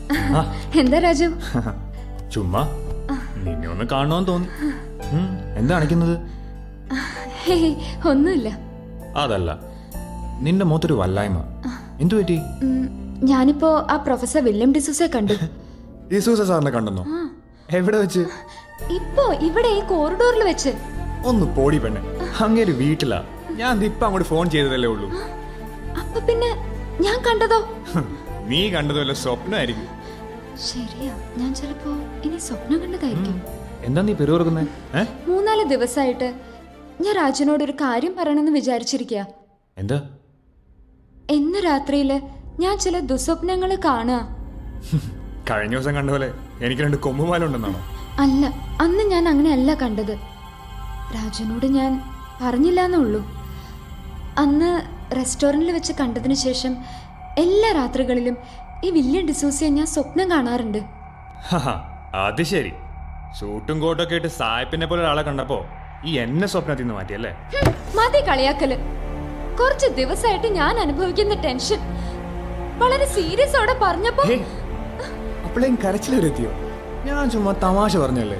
എന്താ രാജു ചുമ്മാ നിന്നെ ഒന്ന് കാണണമെന്ന് തോന്നി ഉം, എന്താ അണിക്കുന്നത് ഹേയ് ഒന്നുമില്ല അതല്ല നിന്റെ മുഖത്തൊരു വല്ലായ്മ എന്തു പറ്റി ഉം, ഞാനിപ്പോ ആ പ്രൊഫസർ വില്യം ഡിസൂസെ കണ്ടു ഡിസൂസ സാറിനെ കണ്ടെന്നോ എവിടെ വെച്ച് ഇപ്പോ ഇവിടെ ഈ കോറിഡോറിൽ വെച്ച് ഒന്ന് പോടി പെണ്ണെ അങ്ങേര് വീട്ടിലാ ഞാൻ ദേ ഇപ്പൊ അങ്ങോട്ട് ഫോൺ ചെയ്തതല്ലേ ഉള്ളൂ അപ്പൊ പിന്നെ ഞാൻ കണ്ടതോ നീ കണ്ടതുമല്ല സ്വപ്നമായിരിക്കും ശരിയാ ഞാൻ ചിലപ്പോ ഇനി സ്വപ്നം കണ്ടതായിരിക്കും എന്താ നീ പെരുവർക്കുന്നേ ഏ മൂന്നാല് ദിവസമായിട്ട് ഞാൻ രാജുനോട് ഒരു കാര്യം പറയണമെന്ന് വിചാരിച്ചിരിക്കുക എന്താ എന്ന് രാത്രിയില് ഞാൻ ചില ദുസ്വപ്നങ്ങൾ കാണുക കഴിഞ്ഞ ദിവസം കണ്ട പോലെ എനിക്ക് രണ്ട് കൊമ്പുമാലുണ്ടെന്നാണോ അല്ല അന്ന് ഞാൻ അങ്ങനെയല്ല കണ്ടത് രാജുനോട് ഞാൻ പറഞ്ഞില്ല എന്നുള്ളൂ അന്ന് റെസ്റ്റോറൻറ്റിൽ വെച്ച് കണ്ടതിന് ശേഷം എല്ലാ രാത്രികളിലും ഈ വില്യം ഡിസൂസിയെ ഞാൻ സ്വപ്നം കാണാറുണ്ട് ഹഹ, അത് ശരി സൂട്ടും കോട്ടൊക്കെ ഇട്ട് സായിപ്പിനെ പോലെ ഒരാളെ കണ്ടപ്പോ ഈ എന്നെ സ്വപ്നത്തിൽ നിന്ന് മാറ്റിയല്ലേ ഹും, മതി കളിയാക്കല് കുറച്ച് ദിവസമായിട്ട് ഞാൻ അനുഭവിക്കുന്ന ടെൻഷൻ വളരെ സീരിയസോടെ പറഞ്ഞപ്പോ ഹേ, അപ്പോഴേക്കും കരച്ചിൽ വരെത്തിയോ ഞാൻ ചുമ്മാ തമാശ പറഞ്ഞല്ലേ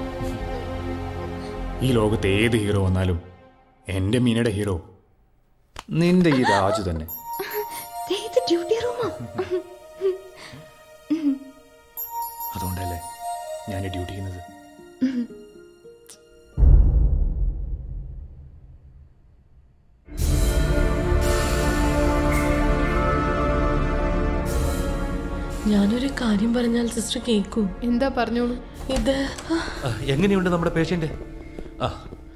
ഈ ലോകത്ത് ഏത് ഹീറോ വന്നാലും എന്റെ മീനയുടെ ഹീറോ നിന്റെ ഈ രാജു തന്നെ ദേ, ഇത് ഡ്യൂട്ടി റൂമാ അതുകൊണ്ടല്ലേ ഞാൻ ഈ ഡ്യൂട്ടി ചെയ്യുന്നത് ഞാനൊരു കാര്യം പറഞ്ഞാൽ സിസ്റ്റർ കേൾക്കൂ എന്താ പറഞ്ഞോളൂ ഇത് ആ, എങ്ങനെയുണ്ട് നമ്മുടെ patient ah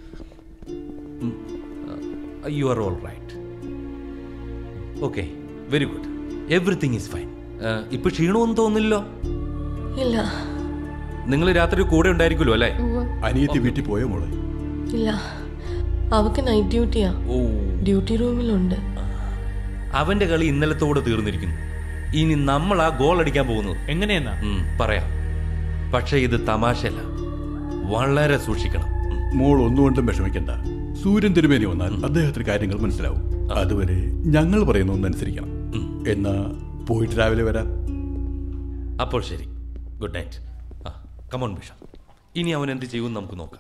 you are all right okay very good everything is fine ഇപ്പൊ ക്ഷീണമൊന്നും തോന്നില്ലല്ലോ ഇല്ല നിങ്ങൾ രാത്രി കൂടെ ഉണ്ടായിരിക്കുമല്ലോ അല്ലേ അനിയത്തി വീട്ടിൽ പോയോ മോളെ ഇല്ല അവക്ക് നൈറ്റ് ഡ്യൂട്ടിയാ ഓ ഡ്യൂട്ടി റൂമിലുണ്ട് അവന്റെ കളി ഇന്നലത്തോടെ തീർന്നിരിക്കുന്നു ഇനി നമ്മൾ ആ ഗോൾ അടിക്കാൻ പോകുന്നത് എങ്ങനെയെന്നാ ഉം, പറയാം പക്ഷെ ഇത് തമാശയല്ല വളരെ സൂക്ഷിക്കണം ഉം. മോൾ ഒന്നുകൊണ്ടും വിഷമിക്കണ്ട സൂര്യൻ തിരുമേനി വന്നാൽ അദ്ദേഹത്തിന് കാര്യങ്ങൾ മനസ്സിലാവും അതുവരെ ഞങ്ങൾ പറയുന്ന ഒന്നനുസരിക്കണം എന്നാ പോയിട്ട് രാവിലെ വരാം അപ്പോൾ ശരി good night ah come on Bisha ഇനി അവൻ എന്ത് ചെയ്യുമെന്ന് നമുക്ക് നോക്കാം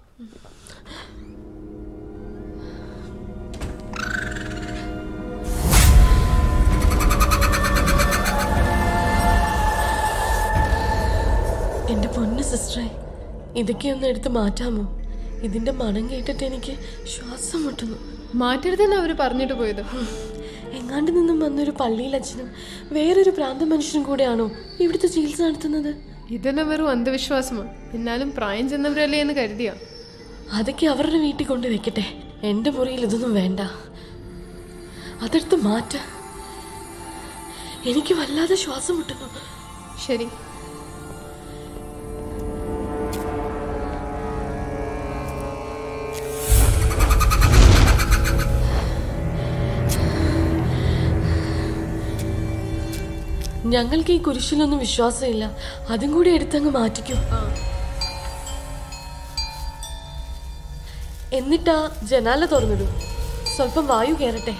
എന്റെ പൊന്ന് സിസ്റ്ററെ ഇതൊക്കെ ഒന്ന് എടുത്ത് മാറ്റാമോ ഇതിന്റെ മണം കേട്ടിട്ട് എനിക്ക് ശ്വാസം മുട്ടുന്നു മാറ്റരുതെന്ന് അവര് പറഞ്ഞിട്ട് പോയത് എങ്ങാണ്ട് നിന്നും വന്നൊരു പള്ളിയിൽ അച്ഛനും വേറൊരു പ്രാന്ത മനുഷ്യനും കൂടെയാണോ ഇവിടുത്തെ ചികിത്സ നടത്തുന്നത് ഇതെല്ലാം വെറും അന്ധവിശ്വാസമാണ് എന്നാലും പ്രായം ചെന്നവരല്ലേ എന്ന് കരുതിയാ അതൊക്കെ അവരുടെ വീട്ടിൽ കൊണ്ട് വെക്കട്ടെ എന്റെ മുറിയിൽ ഇതൊന്നും വേണ്ട അതെടുത്ത് മാറ്റ എനിക്ക് വല്ലാതെ ശ്വാസം മുട്ടുന്നു ശരി ഞങ്ങൾക്ക് ഈ കുരിശിലൊന്നും വിശ്വാസമില്ല അതും കൂടി എടുത്തങ്ങ് മാറ്റിക്കോ എന്നിട്ടാ ജനാല തുറന്നിടൂ സ്വല്പം വായു കയറട്ടെ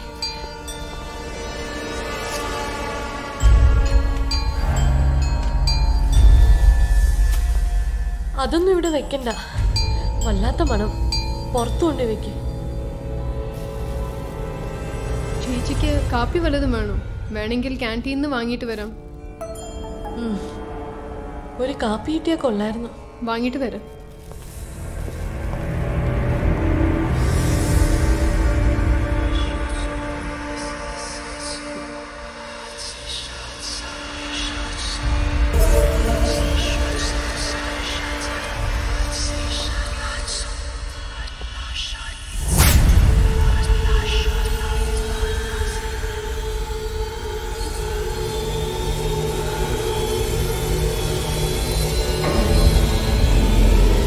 അതൊന്നും ഇവിടെ വെക്കണ്ട വല്ലാത്ത മണം പുറത്തു കൊണ്ട് വെക്കും ചേച്ചിക്ക് കാപ്പി വല്ലതും വേണോ വേണമെങ്കിൽ ക്യാൻറ്റീനിൽ നിന്ന് വാങ്ങിയിട്ട് വരാം ഒരു കാപ്പി കിട്ടിയാൽ കൊള്ളായിരുന്നു വാങ്ങിയിട്ട് വരാം ആ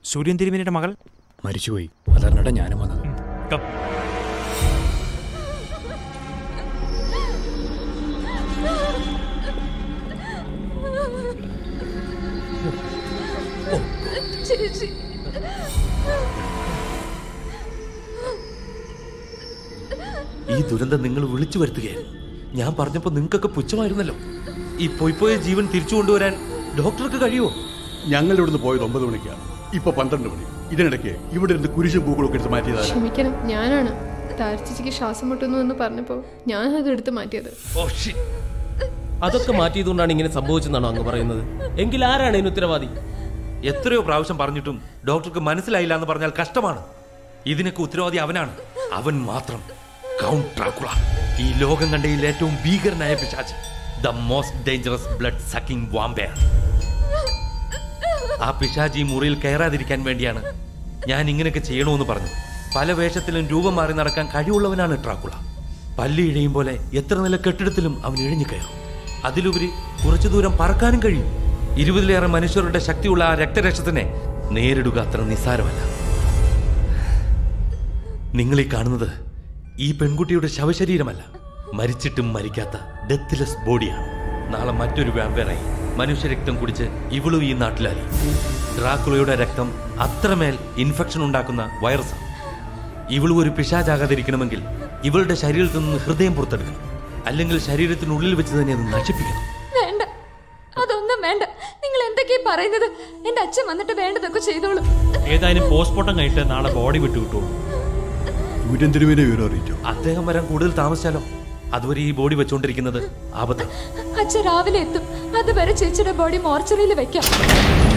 സൂര്യൻ തിരുമേനിയുടെ മകൾ മരിച്ചുപോയി അതറിഞ്ഞിട്ടാ ഞാനും വന്നത് കം ചേച്ചി ഈ ദുരന്തം നിങ്ങൾ വിളിച്ചു വരുത്തുകയായിരുന്നു ഞാൻ പറഞ്ഞപ്പോൾ നിങ്ങൾക്കൊക്കെ പുച്ഛമായിരുന്നല്ലോ ഈ പൊയ്പോയ ജീവൻ തിരിച്ചു കൊണ്ടുവരാൻ ഡോക്ടർക്ക് കഴിയുമോ ഞങ്ങൾ ഇവിടുന്ന് പോയത് ഒമ്പത് മണിക്കാണ് ഇപ്പൊ പന്ത്രണ്ട് മണി ഇതിനിടയ്ക്ക് ഇവിടെ ഇരുന്ന് കുരിശും പൂക്കളൊക്കെ എടുത്ത് മാറ്റിയതാണ് ക്ഷമിക്കണം ഞാനാണ് താരച്ചിക്ക് ശ്വാസം മുട്ടുന്നു എന്ന് പറഞ്ഞപ്പോൾ ഞാൻ അത് എടുത്ത് മാറ്റിയത് ഓ shit. അതൊക്കെ മാറ്റിയതുകൊണ്ടാണ് ഇങ്ങനെ സംഭവിച്ചെന്നാണോ അങ്ങ് പറയുന്നത് എങ്കിൽ ആരാണ് ഇതിന് ഉത്തരവാദി എത്രയോ പ്രാവശ്യം പറഞ്ഞിട്ടും ഡോക്ടർക്ക് മനസ്സിലായില്ല എന്ന് പറഞ്ഞാൽ കഷ്ടമാണ് ഇതിനൊക്കെ ഉത്തരവാദി അവനാണ് അവൻ മാത്രം കൗണ്ട് ഡ്രാക്കുള ഈ ലോകം കണ്ടയിൽ ഏറ്റവും ഭീകരനായ പിശാച്ച് the most dangerous blood sucking vampire ആ പിശാജ് ഈ മുറിയിൽ കയറാതിരിക്കാൻ വേണ്ടിയാണ് ഞാൻ ഇങ്ങനെയൊക്കെ ചെയ്യണമെന്ന് പറഞ്ഞു പല വേഷത്തിലും രൂപം മാറി നടക്കാൻ കഴിവുള്ളവനാണ് ഡ്രാക്കുള പല്ലി ഇഴയും പോലെ എത്ര നില കെട്ടിടത്തിലും അവൻ ഇഴഞ്ഞു കയറും അതിലുപരി കുറച്ചു ദൂരം പറക്കാനും കഴിയും ഇരുപതിലേറെ മനുഷ്യരുടെ ശക്തിയുള്ള ആ രക്തരക്ഷത്തിനെ നേരിടുക അത്ര നിസ്സാരമല്ല നിങ്ങൾ ഈ കാണുന്നത് ഈ പെൺകുട്ടിയുടെ ശവശരീരമല്ല മരിച്ചിട്ടും മരിക്കാത്ത ഡെത്ത്ലെസ് ബോഡിയാണ് നാളെ മറ്റൊരു വാമ്പയറായി മനുഷ്യരക്തം കുടിച്ച് ഇവളും ഈ നാട്ടിലായി ഡ്രാക്കുളയുടെ രക്തം അത്രമേൽ ഇൻഫെക്ഷൻ ഉണ്ടാക്കുന്ന വൈറസാണ് ഇവളും ഒരു പിശാചാകാതിരിക്കണമെങ്കിൽ ഇവളുടെ ശരീരത്തിൽ നിന്ന് ഹൃദയം പുറത്തെടുക്കണം അല്ലെങ്കിൽ ശരീരത്തിനുള്ളിൽ വെച്ച് തന്നെ അത് നശിപ്പിക്കണം വേണ്ട അതൊന്നും വേണ്ട നിങ്ങൾ എന്തൊക്കെയാ പറയുന്നത് എന്റെ അച്ഛൻ വന്നിട്ട് വേണ്ടതൊക്കെ ചെയ്തോളൂ ഏതായാലും പോസ്റ്റ്മോർട്ടം കഴിഞ്ഞിട്ട് നാളെ ബോഡി വിട്ടു കിട്ടുള്ളൂ സൂര്യൻ തിരുമേനെ വിവരം അറിയിച്ചു അദ്ദേഹം വരാൻ കൂടുതൽ താമസിച്ചാലോ അതുവരെ ഈ ബോഡി വെച്ചുകൊണ്ടിരിക്കുന്നത് ആപത്താണ് അച്ഛൻ രാവിലെ എത്തും അതുവരെ ചേച്ചിയുടെ ബോഡി മോർച്ചറിയിൽ വെക്കാം